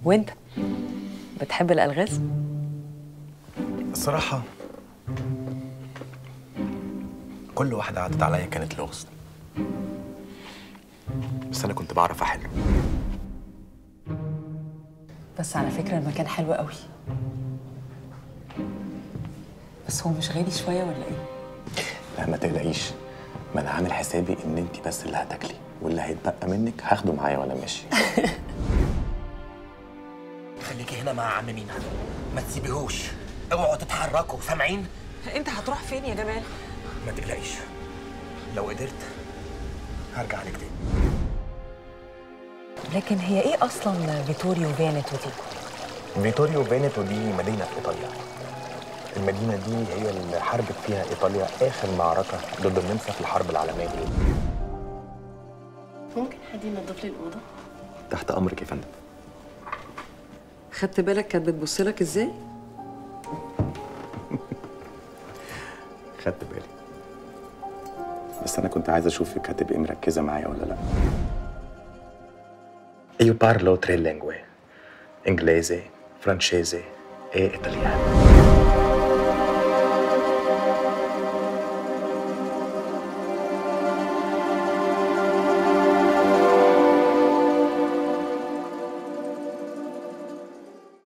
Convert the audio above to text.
وانت بتحب الالغاز الصراحة كل واحدة عدت عليا كانت لغز بس أنا كنت بعرف أحله بس على فكره المكان حلو قوي بس هو مش غالي شويه ولا ايه لا ما تقلقيش ما أنا عامل حسابي إن أنت بس اللي هتاكلي واللي هيتبقى منك هاخده معايا وأنا ماشي خليكي هنا مع عم مينا ما تسيبيهوش اوعوا تتحركوا سامعين انت هتروح فين يا جمال ما تقلقيش لو قدرت هرجع لك تاني لكن هي ايه اصلا فيتوريو فينيتو دي فيتوريو فينيتو دي مدينة في إيطاليا المدينة دي هي اللي حاربت فيها إيطاليا آخر معركة ضد النمسا في الحرب العالمية الأولى ممكن حد ينظف لي الأوضة؟ تحت أمرك يا فندم خدت بالك كانت بتبص لك ازاي خدت بالي بس أنا كنت عايز أشوفك هتبقي مركزة معايا ولا لأ Io parlo tre lingue inglese, francese e italiano